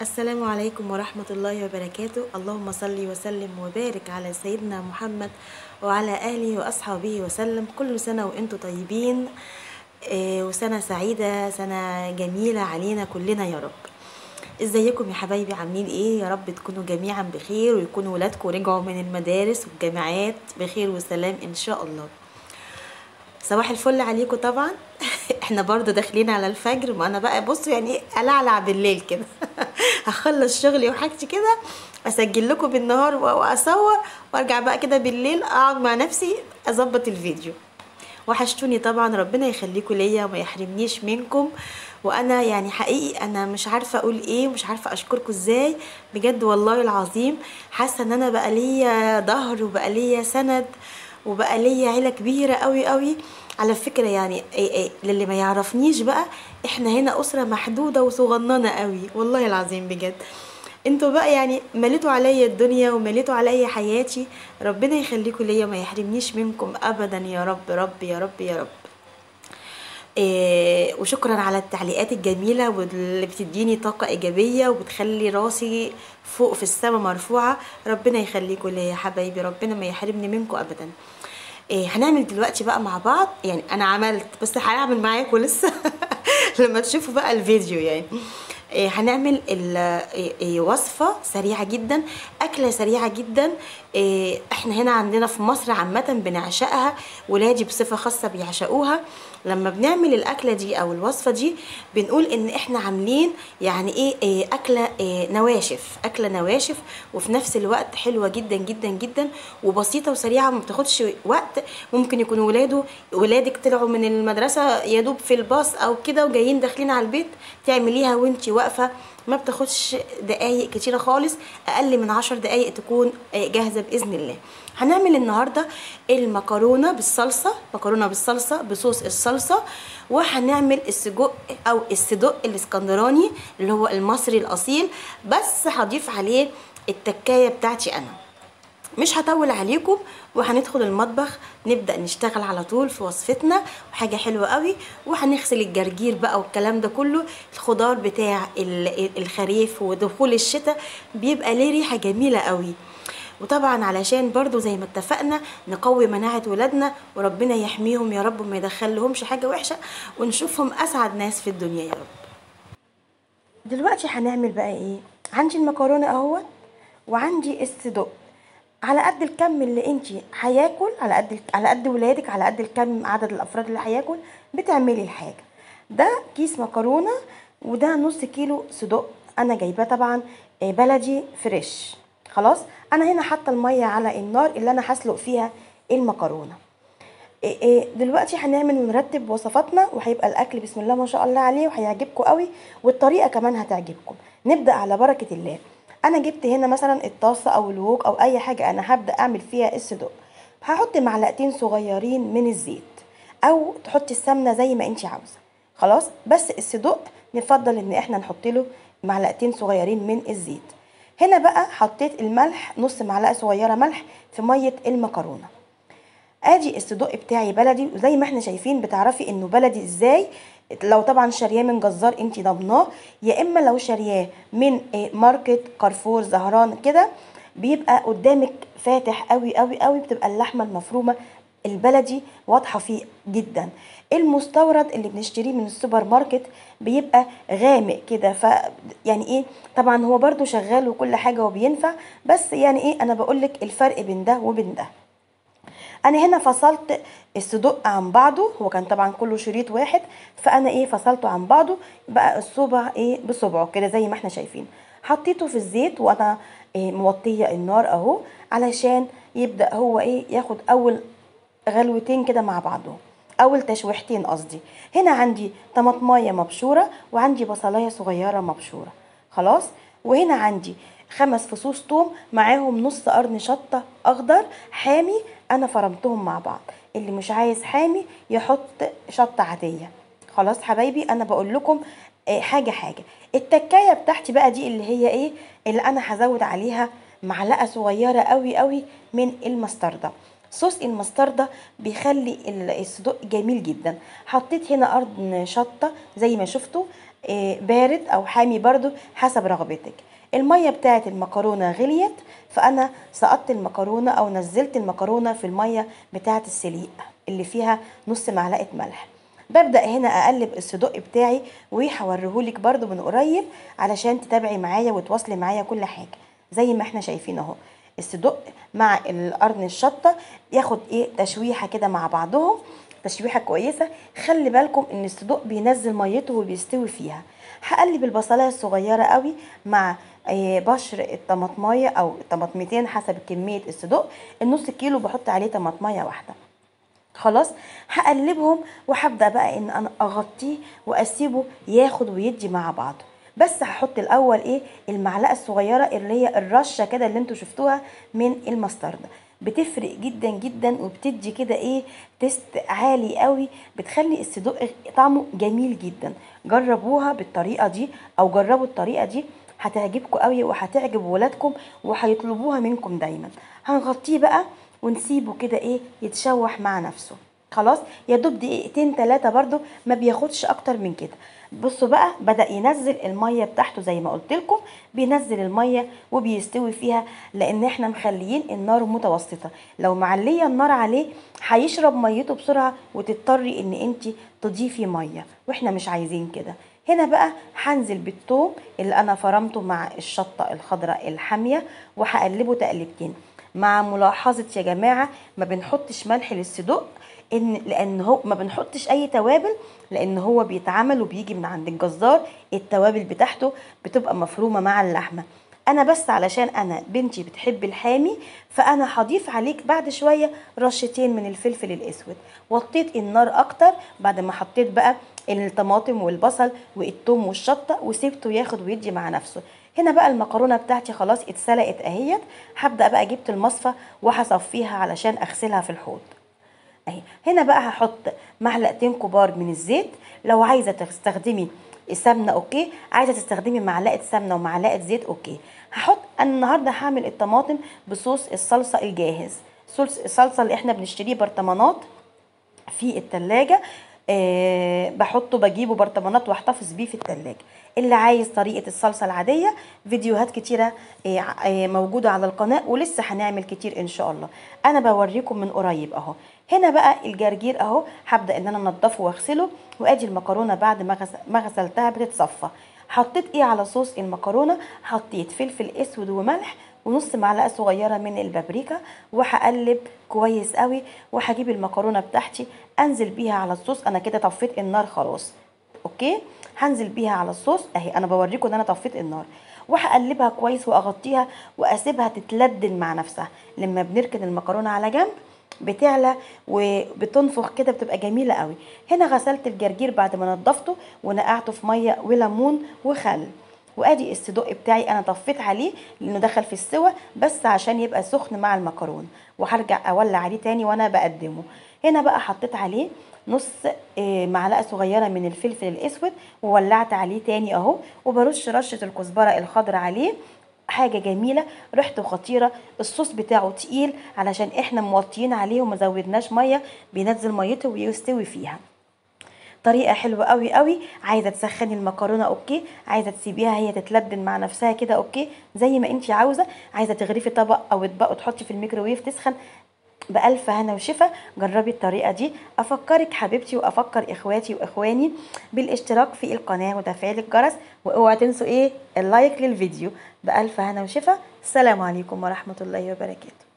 السلام عليكم ورحمة الله وبركاته اللهم صل وسلم وبارك على سيدنا محمد وعلى آله وأصحابه وسلم كل سنة وأنتم طيبين آه، وسنة سعيدة سنة جميلة علينا كلنا يا رب ازيكم يا حبايبي عاملين ايه يا رب تكونوا جميعا بخير ويكونوا ولادكم رجعوا من المدارس والجامعات بخير وسلام ان شاء الله صباح الفل عليكم طبعا احنا برضو داخلين على الفجر ما انا بقى بصوا يعني ايه العلع بالليل كده هخلص شغلي وحاجتي كده اسجل لكم بالنهار و- واصور وارجع بقى كده بالليل اقعد مع نفسي اظبط الفيديو وحشتوني طبعا ربنا يخليكم ليا وما يحرمنيش منكم وانا يعني حقيقي انا مش عارفه اقول ايه ومش عارفه اشكركم ازاي بجد والله العظيم حاسه ان انا بقى ليا ظهر وبقى ليا سند وبقى ليا عيله كبيره قوي قوي على فكره يعني إيه إيه للي ما يعرفنيش بقى احنا هنا اسره محدوده وصغننه قوي والله العظيم بجد انتوا بقى يعني مليتوا عليا الدنيا ومليتوا عليا حياتي ربنا يخليكم ليا وما يحرمنيش منكم ابدا يا رب رب يا رب يا رب إيه وشكرا على التعليقات الجميلة واللي بتديني طاقة إيجابية وبتخلي راسي فوق في السماء مرفوعة ربنا يخليكم ليا يا حبايبي ربنا ما يحرمني منكم أبدا إيه هنعمل دلوقتي بقى مع بعض يعني أنا عملت بس هنعمل معاكم لسه لما تشوفوا بقى الفيديو يعني إيه هنعمل ال- إيه إيه وصفة سريعة جدا أكلة سريعة جدا إيه احنا هنا عندنا في مصر عامة بنعشقها ولادي بصفة خاصة بيعشقوها لما بنعمل الأكلة دي أو الوصفة دي بنقول إن احنا عاملين يعني إيه, إيه أكلة إيه نواشف أكلة نواشف وفي نفس الوقت حلوة جدا جدا جدا وبسيطة وسريعة ما بتاخدش وقت ممكن يكون ولاده ولادك طلعوا من المدرسة يا دوب في الباص أو كده وجايين داخلين على البيت تعمليها وانتي واقفة ما بتاخدش دقايق كتيرة خالص أقل من عشر دقايق تكون آه، جاهزة بإذن الله هنعمل النهاردة المكرونة بالصلصة مكرونة بالصلصة بصوص الصلصة وهنعمل السجق أو الصدق الاسكندراني اللي هو المصري الأصيل بس هضيف عليه التكاية بتاعتي أنا مش هطول عليكم وهندخل المطبخ نبدا نشتغل على طول في وصفتنا وحاجه حلوه قوي وهنغسل الجرجير بقى والكلام ده كله الخضار بتاع ال- الخريف ودخول الشتاء بيبقى ليه ريحه جميله قوي وطبعا علشان برضو زي ما اتفقنا نقوي مناعة ولادنا وربنا يحميهم يا رب وما يدخلهمش حاجة وحشة ونشوفهم أسعد ناس في الدنيا يا رب دلوقتي هنعمل بقى ايه عندي المكرونه اهو وعندي الصدق على قد الكم اللي انت هياكل على قد على قد ولادك على قد الكم عدد الافراد اللي هياكل بتعملي الحاجه ده كيس مكرونه وده نص كيلو صدق انا جايباه طبعا آه، بلدي فريش خلاص انا هنا حاطه الميه على النار اللي انا هسلق فيها المكرونه إيه إيه دلوقتي هنعمل ونرتب وصفاتنا وهيبقى الاكل بسم الله ما شاء الله عليه وهيعجبكم قوي والطريقه كمان هتعجبكم نبدا على بركه الله انا جبت هنا مثلا الطاسه او الوok او اي حاجه انا هبدا اعمل فيها الصدق هحط معلقتين صغيرين من الزيت او تحطي السمنه زي ما انت عاوزه خلاص بس الصدق نفضل ان احنا نحط له معلقتين صغيرين من الزيت هنا بقى حطيت الملح نص معلقه صغيره ملح في ميه المكرونه ادي الصدق بتاعي بلدي وزي ما احنا شايفين بتعرفي انه بلدي ازاي لو طبعا شارياه من جزار انت ضمناه يا اما لو شارياه من آه، ماركت كارفور زهران كده بيبقى قدامك فاتح قوي قوي قوي بتبقى اللحمه المفرومه البلدي واضحه فيه جدا المستورد اللي بنشتريه من السوبر ماركت بيبقى غامق كده ف يعني ايه طبعا هو برضو شغال وكل حاجه وبينفع بس يعني ايه انا بقولك الفرق بين ده وبين ده انا هنا فصلت الصدق عن بعضه هو كان طبعا كله شريط واحد فانا ايه فصلته عن بعضه بقى الصبع ايه بصبعه كده زي ما احنا شايفين حطيته في الزيت وانا إيه موطيه النار اهو علشان يبدا هو ايه ياخد اول غلوتين كده مع بعضهم اول تشويحتين قصدي هنا عندي طماطمايه مبشوره وعندي بصلايه صغيره مبشوره خلاص وهنا عندي خمس فصوص توم معاهم نص قرن شطه اخضر حامي انا فرمتهم مع بعض اللي مش عايز حامي يحط شطه عاديه خلاص حبايبي انا بقول لكم آه، حاجه حاجه التكايه بتاعتي بقى دي اللي هي ايه اللي انا هزود عليها معلقه صغيره قوي قوي من المستردة صوص المستردة بيخلي ال- الصدوق جميل جدا حطيت هنا قرن شطة زي ما شفتوا إيه، بارد او حامي برضو حسب رغبتك الميه بتاعت المكرونه غليت فانا سقطت المكرونه او نزلت المكرونه في الميه بتاعت السليق اللي فيها نص معلقه ملح ببدا هنا اقلب الصدق بتاعي وهوريهولك برضو من قريب علشان تتابعي معايا وتواصلي معايا كل حاجه زي ما احنا شايفين اهو الصدق مع القرن الشطه ياخد ايه تشويحه كده مع بعضهم تشويحه كويسه خلي بالكم ان الصدوق بينزل ميته وبيستوي فيها هقلب البصلايه الصغيره قوي مع آه، بشر الطماطمايه او الطماطمتين حسب كميه الصدوق النص كيلو بحط عليه طماطمايه واحده خلاص هقلبهم وهبدا بقى ان انا اغطيه واسيبه ياخد ويدي مع بعضه بس هحط الاول ايه المعلقه الصغيره اللي هي الرشه كده اللي انتوا شفتوها من المستردة بتفرق جدا جدا وبتدي كده ايه تيست عالي قوي بتخلي الصدوق طعمه جميل جدا جربوها بالطريقه دي او جربوا الطريقه دي هتعجبكم قوي وهتعجب ولادكم وهيطلبوها منكم دايما هنغطيه بقى ونسيبه كده ايه يتشوح مع نفسه خلاص يا دوب دقيقتين ثلاثه برده ما بياخدش اكتر من كده بصوا بقى بدا ينزل الميه بتاعته زي ما قلت لكم بينزل الميه وبيستوي فيها لان احنا مخليين النار متوسطه لو معليه النار عليه هيشرب ميته بسرعه وتضطري ان انت تضيفي ميه واحنا مش عايزين كده هنا بقى هنزل بالثوم اللي انا فرمته مع الشطه الخضراء الحاميه وهقلبه تقلبتين مع ملاحظه يا جماعه ما بنحطش ملح للصدق ان لان هو ما بنحطش اي توابل لان هو بيتعمل وبيجي من عند الجزار التوابل بتاعته بتبقى مفرومه مع اللحمه انا بس علشان انا بنتي بتحب الحامي فانا هضيف عليك بعد شويه رشتين من الفلفل الاسود وطيت النار اكتر بعد ما حطيت بقى الطماطم والبصل والثوم والشطه وسيبته ياخد ويدي مع نفسه هنا بقى المكرونه بتاعتي خلاص اتسلقت اهيت هبدا بقى جبت المصفى وهصفيها علشان اغسلها في الحوض اهي هنا بقى هحط معلقتين كبار من الزيت لو عايزه تستخدمي السمنه اوكي عايزه تستخدمي معلقه سمنه ومعلقه زيت اوكي هحط انا النهارده هعمل الطماطم بصوص الصلصه الجاهز صوص الصلصه اللي احنا بنشتريه برطمانات في التلاجة أه بحطه بجيبه برطمانات واحتفظ بيه في التلاجة اللي عايز طريقة الصلصة العادية فيديوهات كتيرة أه موجودة على القناة ولسه هنعمل كتير ان شاء الله انا بوريكم من قريب اهو هنا بقى الجرجير اهو هبدا ان انا انضفه واغسله وادي المكرونه بعد ما غسلتها بتتصفى حطيت ايه على صوص المكرونه حطيت فلفل اسود وملح ونص معلقه صغيره من البابريكا وهقلب كويس قوي وهجيب المكرونه بتاعتي انزل بيها على الصوص انا كده طفيت النار خلاص اوكي هنزل بيها على الصوص اهي انا بوريكم ان انا طفيت النار وهقلبها كويس واغطيها واسيبها تتلدل مع نفسها لما بنركن المكرونه على جنب بتعلى وبتنفخ كده بتبقى جميله قوي هنا غسلت الجرجير بعد ما نضفته ونقعته في ميه وليمون وخل وادي الصدق بتاعي انا طفيت عليه لانه دخل في السوا بس عشان يبقى سخن مع المكرونه وهرجع اولع عليه تاني وانا بقدمه هنا بقى حطيت عليه نص معلقه صغيره من الفلفل الاسود وولعت عليه تاني اهو وبرش رشه الكزبره الخضراء عليه حاجه جميله ريحته خطيره الصوص بتاعه تقيل علشان احنا موطيين عليه وما زودناش ميه بينزل ميته ويستوي فيها طريقه حلوه قوي قوي عايزه تسخني المكرونه اوكي عايزه تسيبيها هي تتلبن مع نفسها كده اوكي زي ما انت عاوزه عايزه تغرفي طبق او اطباق وتحطي في الميكروويف تسخن بألف هنا وشفا جربي الطريقة دي أفكرك حبيبتي وأفكر إخواتي وإخواني بالاشتراك في القناة وتفعيل الجرس وأوعى تنسوا إيه اللايك للفيديو بألف هنا وشفا السلام عليكم ورحمة الله وبركاته